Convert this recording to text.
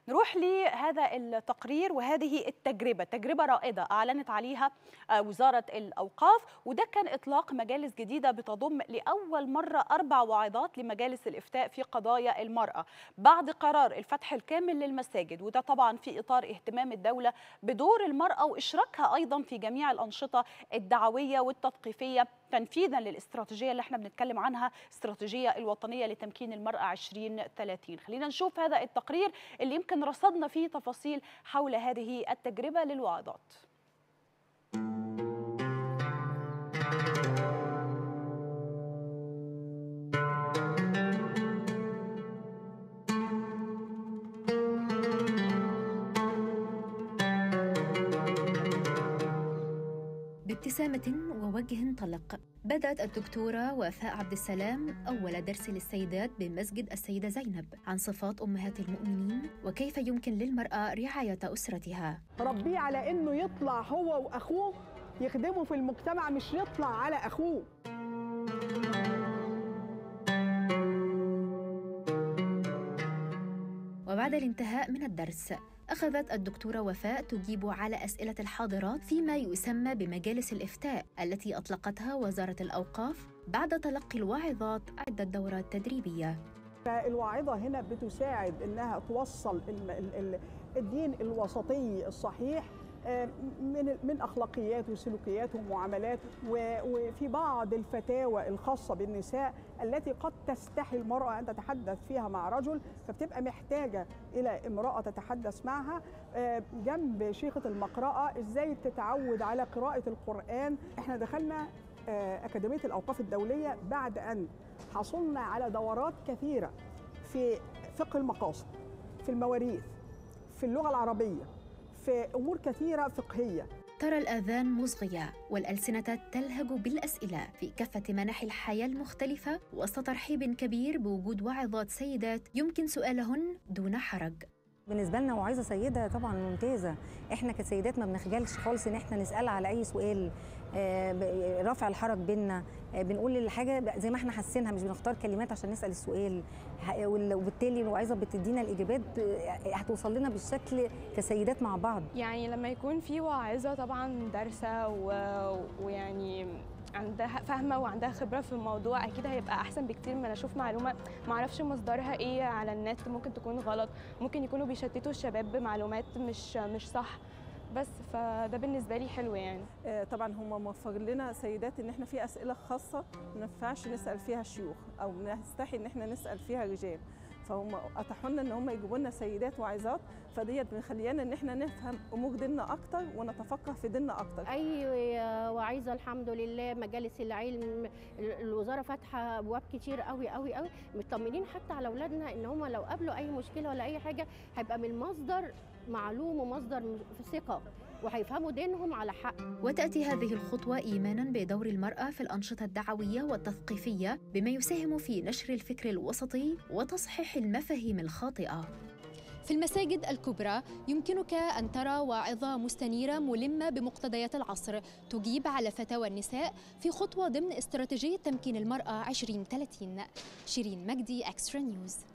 نروح لهذا التقرير وهذه التجربة تجربة رائدة أعلنت عليها وزارة الأوقاف وده كان إطلاق مجالس جديدة بتضم لأول مرة أربع وعظات لمجالس الإفتاء في قضايا المرأة بعد قرار الفتح الكامل للمساجد وده طبعا في إطار اهتمام الدولة بدور المرأة وإشراكها أيضا في جميع الأنشطة الدعوية والتثقيفية تنفيذا للاستراتيجيه اللي احنا بنتكلم عنها استراتيجيه الوطنيه لتمكين المراه 2030 خلينا نشوف هذا التقرير اللي يمكن رصدنا فيه تفاصيل حول هذه التجربه للوعظات بابتسامة ووجه طلق بدأت الدكتورة وفاء عبد السلام أول درس للسيدات بمسجد السيدة زينب عن صفات أمهات المؤمنين وكيف يمكن للمرأة رعاية أسرتها ربيه على إنه يطلع هو وأخوه يخدموا في المجتمع مش يطلع على أخوه وبعد الانتهاء من الدرس أخذت الدكتورة وفاء تجيب على أسئلة الحاضرات فيما يسمى بمجالس الإفتاء التي أطلقتها وزارة الأوقاف بعد تلقي الواعظات عدة دورات تدريبية فالواعظة هنا بتساعد إنها توصل الدين الوسطي الصحيح من من اخلاقيات وسلوكيات ومعاملات وفي بعض الفتاوى الخاصه بالنساء التي قد تستحي المراه ان تتحدث فيها مع رجل فبتبقى محتاجه الى امراه تتحدث معها جنب شيخه المقرأه ازاي تتعود على قراءه القران احنا دخلنا اكاديميه الاوقاف الدوليه بعد ان حصلنا على دورات كثيره في فقه المقاصد في المواريث في اللغه العربيه في امور كثيره فقهيه ترى الاذان مصغيه والالسنه تلهج بالاسئله في كافه مناحي الحياه المختلفه وسط ترحيب كبير بوجود واعظات سيدات يمكن سؤالهن دون حرج بالنسبه لنا وعايزه سيده طبعا ممتازه احنا كسيدات ما بنخجلش خالص ان احنا نسال على اي سؤال رفع الحرج بينا بنقول الحاجه زي ما احنا حاسينها مش بنختار كلمات عشان نسال السؤال وبالتالي الواعظه بتدينا الاجابات هتوصل لنا بالشكل كسيدات مع بعض يعني لما يكون في واعظه طبعا دارسه ويعني عندها فاهمه وعندها خبره في الموضوع اكيد هيبقى احسن بكتير من اشوف معلومه ما اعرفش مصدرها ايه على النت ممكن تكون غلط ممكن يكونوا بيشتتوا الشباب بمعلومات مش مش صح بس فده بالنسبه لي حلو يعني طبعا هم موفر لنا سيدات ان احنا في اسئله خاصه ما ينفعش نسال فيها شيوخ او نستحي ان احنا نسال فيها رجال فهم اتاحوا لنا ان هم يجيبوا لنا سيدات واعظات فديت مخليانا ان احنا نفهم امور ديننا اكتر ونتفقه في ديننا اكتر اي وعايزه الحمد لله مجالس العلم الوزاره فاتحه ابواب كتير قوي قوي قوي مطمنين حتى على اولادنا ان هم لو قابلوا اي مشكله ولا اي حاجه هيبقى من مصدر معلوم ومصدر في ثقه وهيفهموا دينهم على حق وتأتي هذه الخطوة إيمانا بدور المرأة في الأنشطة الدعوية والتثقيفية بما يساهم في نشر الفكر الوسطي وتصحيح المفاهيم الخاطئة في المساجد الكبرى يمكنك أن ترى واعظة مستنيرة ملمة بمقتضيات العصر تجيب على فتاوى النساء في خطوة ضمن استراتيجية تمكين المرأة 2030 شيرين مجدي أكسترا نيوز